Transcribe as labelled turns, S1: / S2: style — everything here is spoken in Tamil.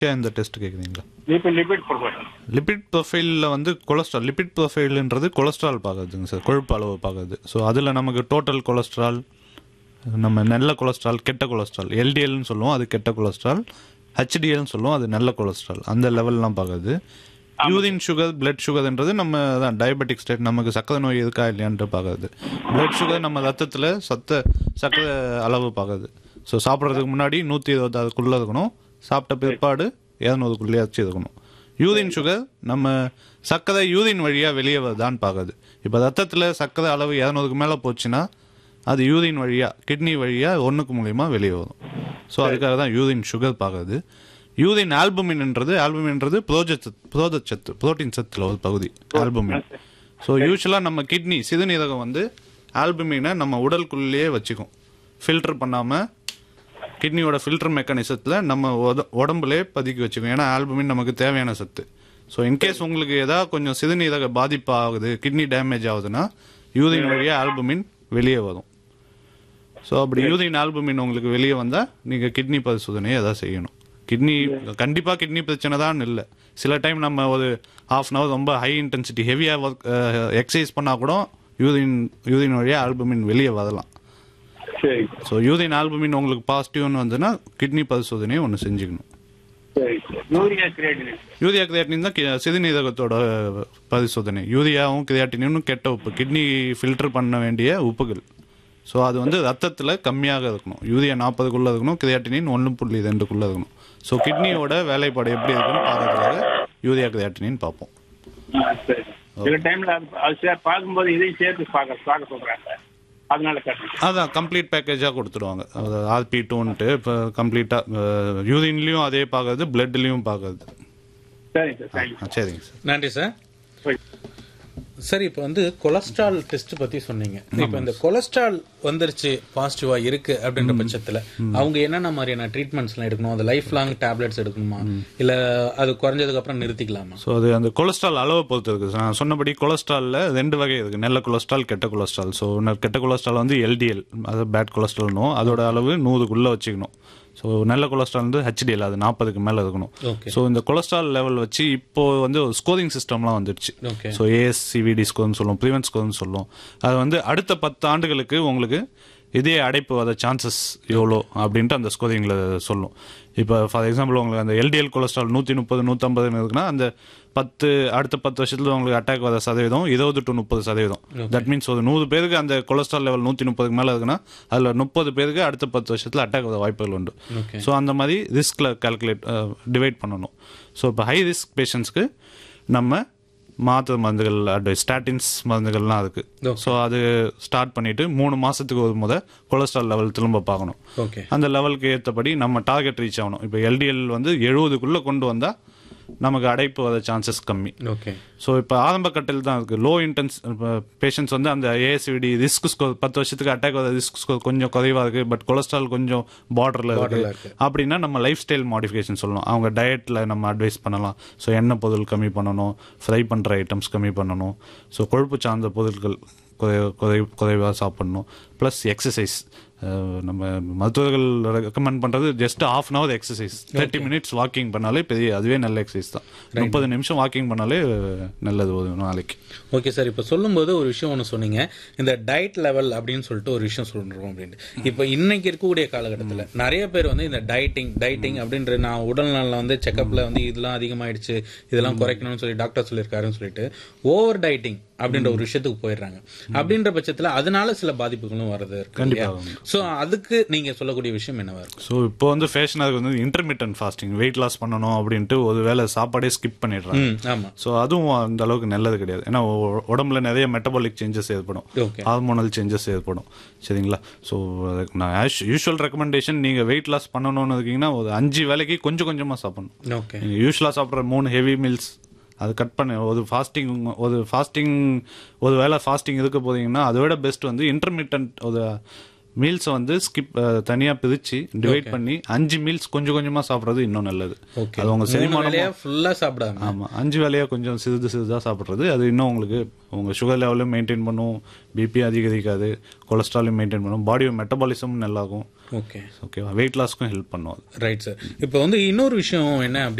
S1: ஏன் இந்த டெஸ்ட் கேட்குறீங்களா
S2: லிபிட் லிபிட் ப்ரொஃபைல்
S1: லிபிட் ப்ரொஃபைலில் வந்து கொலஸ்ட்ரால் லிபிட் ப்ரொஃபைல்ன்றது கொலஸ்ட்ரால் பார்க்குறதுங்க சார் கொழுப்பு அளவு பார்க்குறது ஸோ அதில் நமக்கு டோட்டல் கொலஸ்ட்ரால் நம்ம நல்ல கொலஸ்ட்ரால் கெட்ட கொலஸ்ட்ரால் எல்டிஎல்னு சொல்லுவோம் அது கெட்ட கொலஸ்ட்ரால் ஹெச்டிஎல்னு சொல்லுவோம் அது நல்ல கொலஸ்ட்ரால் அந்த லெவல்லாம் பார்க்குறது யூரின் சுகர் பிளட் சுகர்ன்றது நம்ம தான் டயபெட்டிக் ஸ்டேட் நமக்கு சக்கரை நோய் இருக்கா இல்லையான்ட்டு பார்க்குறது பிளட் சுகர் நம்ம ரத்தத்தில் சத்த சக்கரை அளவு பார்க்குறது ஸோ சாப்பிட்றதுக்கு முன்னாடி நூற்றி இருபத்தாறுக்குள்ளே இருக்கணும் சாப்பிட்ட பிற்பாடு இரநூறுக்குள்ளேயாச்சும் இருக்கணும் யூரின் சுகர் நம்ம சர்க்கரை யூரின் வழியாக வெளியே வருதான்னு பார்க்குது இப்போ ரத்தத்தில் சர்க்கரை அளவு இரநூறுக்கு மேலே போச்சுன்னா அது யூரின் வழியாக கிட்னி வழியாக ஒன்றுக்கு மூலியமா வெளியே வரும் ஸோ அதுக்காக தான் யூரின் சுகர் பார்க்குறது யூரின் ஆல்புமின்ன்றது ஆல்புமின்றது புரோஜச்சத்து புரோதச்சத்து புரோட்டீன் சத்தில் ஒரு பகுதி ஆல்புமின் ஸோ யூஸ்வலாக நம்ம கிட்னி சிறுநீரகம் வந்து ஆல்புமினை நம்ம உடலுக்குள்ளேயே வச்சுக்கும் ஃபில்டர் பண்ணாமல் கிட்னியோட ஃபில்டர் மெக்கானிசத்தில் நம்ம உட உடம்புலே பதுக்கி வச்சுக்கோம் ஏன்னா ஆல்புமின் நமக்கு தேவையான சத்து ஸோ இன்கேஸ் உங்களுக்கு ஏதாவது கொஞ்சம் சிறுநீரக பாதிப்பு ஆகுது கிட்னி டேமேஜ் ஆகுதுன்னா யூரின் வழியாக ஆல்புமின் வெளியே வரும் ஸோ அப்படி யூரின் ஆல்புமின் உங்களுக்கு வெளியே வந்தால் நீங்கள் கிட்னி பரிசோதனையை எதாவது செய்யணும் கிட்னி கண்டிப்பாக கிட்னி பிரச்சனை தான் இல்லை சில டைம் நம்ம ஒரு ஹாஃப் அன் ஹவர் ரொம்ப ஹை இன்டென்சிட்டி ஹெவியாக ஒர்க் எக்ஸசைஸ் பண்ணால் கூட யூரின் யூரின் வழியாக ஆல்புமின் வெளியே வரலாம்
S2: சரி
S1: ஸோ யூரின் ஆல்புமின் உங்களுக்கு பாசிட்டிவ்னு வந்துன்னா கிட்னி பரிசோதனையை ஒன்று செஞ்சுக்கணும்
S2: சரி யூரியா கிரியேட்டின்
S1: யூரியா கிரியாட்டினின் தான் கி- சிறுநீரகத்தோட பரிசோதனை யூரியாவும் கிரியாட்டினும் கெட்ட உப்பு கிட்னி ஃபில்டர் பண்ண வேண்டிய உப்புகள் ஸோ அது வந்து ரத்தத்தில் கம்மியாக இருக்கணும் யூரியா நாற்பதுக்குள்ளே இருக்கணும் கிரியாட்டினின் ஒன்று புள்ளி ரெண்டுக்குள்ளே இருக்கணும் ஸோ கிட்னியோட வேலைப்பாடு எப்படி இருக்குன்னு பார்க்கறதுக்காக யூரியா கிரியாட்டினின் பார்ப்போம்
S2: சரி சில டைம்ல அது அது சே- பார்க்கும்போது இதையும் சேர்த்து பார்க்க பார்க்க சொல்றாங்க அதனால கேட்டேன்
S1: அதான் கம்ப்ளீட் பேக்கேஜாக கொடுத்துருவாங்க அது ஆர்பி டூன்ட்டு இப்போ கம்ப்ளீட்டாக யூரின்லேயும் அதே பார்க்கறது பிளட்லேயும் பார்க்கறது
S2: சரிங்க சார் தேங்க்யூ
S1: ஆ, சரிங்க சார்
S3: நன்றி சார்
S2: போய்
S3: சார் இப்போ வந்து கொலஸ்ட்ரால் டெஸ்ட் பத்தி சொன்னீங்க இப்போ இந்த கொலஸ்ட்ரால் வந்துருச்சு பாசிட்டிவா இருக்கு அப்படின்ற பட்சத்துல அவங்க என்னென்ன மாதிரியான ட்ரீட்மெண்ட்ஸ் எல்லாம் எடுக்கணும் அது லைஃப் லாங் டேப்லெட்ஸ் எடுக்கணுமா இல்ல அது குறைஞ்சதுக்கு அப்புறம் நிறுத்திக்கலாமா
S1: ஸோ அது அந்த கொலஸ்ட்ரால் அளவை பொறுத்து இருக்குது நான் சொன்னபடி கொலஸ்ட்ராலில் ரெண்டு வகை இருக்குது நல்ல கொலஸ்ட்ரால் கெட்ட கொலஸ்ட்ரால் ஸோ கெட்ட கொலஸ்ட்ரால் வந்து எல்டிஎல் அது பேட் கொலஸ்ட்ரால்னும் அதோட அளவு நூறுக்குள்ளே வச்சுக்கணும் ஸோ நல்ல கொலஸ்ட்ரால் வந்து ஹெச்டிஎல் அது நாற்பதுக்கு மேலே இருக்கணும்
S3: ஓகே
S1: ஸோ இந்த கொலஸ்ட்ரால் லெவல் வச்சு இப்போ வந்து ஒரு ஸ்கோரிங் சிஸ்டம்லாம் வந்துடுச்சு
S3: ஓகே
S1: ஸோ ஏஎஸ்சிவிடி ஸ்கோர்னு சொல்லுவோம் ப்ரிவென்ட் ஸ்கோர்னு சொல்லுவோம் அது வந்து அடுத்த பத்து ஆண்டுகளுக்கு உங்களுக்கு இதே அடைப்பு வர சான்சஸ் எவ்வளோ அப்படின்ட்டு அந்த ஸ்கோரிங்கில் சொல்லும் இப்போ ஃபார் எக்ஸாம்பிள் உங்களுக்கு அந்த எல்டிஎல் கொலஸ்ட்ரால் நூற்றி முப்பது நூற்றம்பதுன்னு இருக்குன்னா அந்த பத்து அடுத்த பத்து வருஷத்துல உங்களுக்கு அட்டாக் வர சதவீதம் இருபது டு முப்பது சதவீதம் தட் மீன்ஸ் ஒரு நூறு பேருக்கு அந்த கொலஸ்ட்ரால் லெவல் நூற்றி முப்பதுக்கு மேலே இருக்குன்னா அதில் முப்பது பேருக்கு அடுத்த பத்து வருஷத்தில் அட்டாக் வர வாய்ப்புகள் உண்டு
S3: ஓகே
S1: ஸோ அந்த மாதிரி ரிஸ்கில் கால்குலேட் டிவைட் பண்ணணும் ஸோ இப்போ ஹை ரிஸ்க் பேஷண்ட்ஸ்க்கு நம்ம மாத்திரை மருந்துகள் அட்வைஸ் ஸ்டாட்டின்ஸ் மருந்துகள்லாம் இருக்கு
S3: Okay.
S1: ஸோ அது ஸ்டார்ட் பண்ணிட்டு மூணு மாசத்துக்கு ஒரு முத கொலஸ்ட்ரால் லெவல் திரும்ப பார்க்கணும்
S3: ஓகே
S1: அந்த லெவலுக்கு ஏற்றபடி நம்ம டார்கெட் ரீச் ஆகணும் இப்போ எல்டிஎல் வந்து எழுபதுக்குள்ளே கொண்டு வந்தால் நமக்கு அடைப்பு வர சான்சஸ் கம்மி
S3: ஓகே
S1: ஸோ இப்போ ஆரம்ப கட்டத்தில் தான் இருக்குது லோ இன்டென்ஸ் பேஷண்ட்ஸ் வந்து அந்த ஏஎஸ்விடி ரிஸ்க் ஸ்கோர் பத்து வருஷத்துக்கு அட்டாக் வர ரிஸ்க் ஸ்கோர் கொஞ்சம் குறைவாக இருக்குது பட் கொலஸ்ட்ரால் கொஞ்சம் பார்டரில்
S3: Borderல
S1: இருக்குது
S3: இருக்கு.
S1: அப்படின்னா நம்ம லைஃப் ஸ்டைல் மாடிஃபிகேஷன் சொல்லணும் அவங்க டயட்டில் நம்ம அட்வைஸ் பண்ணலாம் ஸோ எண்ணெய் பொருள் கம்மி பண்ணணும் ஃப்ரை பண்ணுற ஐட்டம்ஸ் கம்மி பண்ணணும் ஸோ கொழுப்பு சார்ந்த பொருட்கள் குறை குறை குறைவாக சாப்பிடணும் ப்ளஸ் எக்ஸசைஸ் நம்ம மருத்துவர்கள் ரெக்கமெண்ட் பண்ணுறது just half an hour exercise thirty minutes walking பண்ணாலே பெரிய அதுவே நல்ல எக்ஸசைஸ் தான் முப்பது நிமிஷம் வாக்கிங் பண்ணாலே நல்லது ஒரு நாளைக்கு
S3: ஓகே சார் இப்போ சொல்லும்போது ஒரு விஷயம் ஒன்று சொன்னீங்க இந்த டயட் லெவல் அப்படின்னு சொல்லிட்டு ஒரு விஷயம் சொல்றோம் அப்படின்ட்டு இப்போ இன்னைக்கு இருக்கக்கூடிய காலகட்டத்தில் நிறைய பேர் வந்து இந்த டயட்டிங் டயட்டிங் அப்படின்ற நான் உடல் நலில் வந்து செக்கப்ல வந்து இதெல்லாம் அதிகமாயிடுச்சு இதெல்லாம் குறைக்கணும்னு சொல்லி டாக்டர் சொல்லியிருக்காருன்னு சொல்லிட்டு ஓவர் டயட்டிங் அப்படின்ற ஒரு விஷயத்துக்கு போயிடுறாங்க அப்படின்ற பட்சத்துல அதனால சில பாதிப்புகளும் வருது இருக்கு இல்லையா சோ அதுக்கு நீங்க சொல்லக்கூடிய விஷயம் என்னவா இருக்கும்
S1: ஸோ இப்போ வந்து ஃபேஷனாக வந்து இன்டர்மீடியன்ட் ஃபாஸ்டிங் வெயிட் லாஸ் பண்ணணும் அப்படின்ட்டு ஒரு வேளை சாப்பாடே ஸ்கிப் பண்ணிடுறாங்க
S3: ம், ஆமா
S1: ஸோ அதுவும் அந்த அளவுக்கு நல்லது கிடையாது ஏன்னா உ- உடம்புல நிறைய மெட்டபாலிக் சேஞ்சஸ் ஏற்படும்
S3: ஓகே
S1: ஹார்மோனல் சேஞ்சஸ் ஏற்படும் சரிங்களா ஸோ நான் யூஷுவல் ரெக்கமெண்டேஷன் நீங்கள் வெயிட் லாஸ் பண்ணணும்னு இருக்கீங்கன்னா ஒரு அஞ்சு வேலைக்கு கொஞ்சம் கொஞ்சமாக சாப்பிடணும்
S3: ஓகே
S1: நீங்கள் யூஸ்வலாக சாப்பிட்ற மூணு ஹெவி மீல்ஸ் அது கட் பண்ண ஒரு ஃபாஸ்டிங் ஒரு ஃபாஸ்டிங் ஒரு வேளை ஃபாஸ்டிங் இருக்க போதீங்கன்னா அதை விட பெஸ்ட் வந்து இன்டர்மீடியன்ட் ஒரு மீல்ஸை வந்து ஸ்கிப் தனியாக பிரித்து டிவைட் பண்ணி அஞ்சு மீல்ஸ் கொஞ்சம் கொஞ்சமாக சாப்பிட்றது இன்னும் நல்லது
S3: ஓகே
S1: அது உங்க
S3: மூணு
S1: செரிமானம்
S3: வேலையா ஃபுல்லா சாப்பிடாம
S1: ஆமாம் அஞ்சு வேலையாக கொஞ்சம் சிறிது சிறிதாக சாப்பிட்றது அது இன்னும் உங்களுக்கு உங்கள் சுகர் லெவலும் மெயின்டைன் பண்ணும் பிபி அதிகரிக்காது கொலஸ்ட்ராலும் மெயின்டைன் பண்ணும் பாடியோட மெட்டபாலிசமும் நல்லாகும்
S3: ஓகே
S1: ஓகேவா வெயிட் லாஸ்க்கும் ஹெல்ப் பண்ணும் அது
S3: ரைட் சார் இப்போ வந்து இன்னொரு விஷயம் என்ன